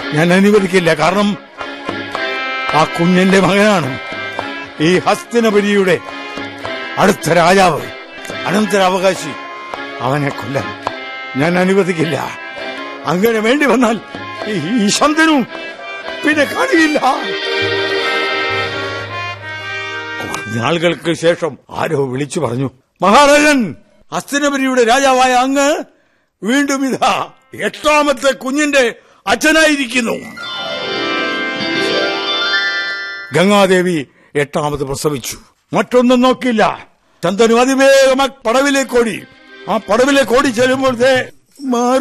ഞാൻ അനുവദിക്കില്ല കാരണം ആ കുഞ്ഞിന്റെ മകനാണ് ഈ ഹസ്തിനപുരിയുടെ അടുത്ത രാജാവ് അനന്തരാവകാശി അവനെ കൊല്ലാൻ ഞാൻ അനുവദിക്കില്ല അങ്ങനെ വേണ്ടി വന്നാൽ ഈ- ഈ ശന്തനു പിന്നെ കഴിയില്ല നാളുകൾക്ക് ശേഷം ആരോ വിളിച്ചു പറഞ്ഞു മഹാരാജൻ ഹസ്തിനപുരിയുടെ രാജാവായ അങ്ങ് വീണ്ടും ഇതാ എട്ടാമത്തെ കുഞ്ഞിന്റെ അച്ഛനായിരിക്കുന്നു ഗംഗാദേവി എട്ടാമത് പ്രസവിച്ചു മറ്റൊന്നും നോക്കില്ല ചന്ദനു അതിവേഗം ആ പടവിലേക്ക് ഓടി ആ പടവിലേക്ക് ഓടി ചെല്ലുമ്പോഴത്തെ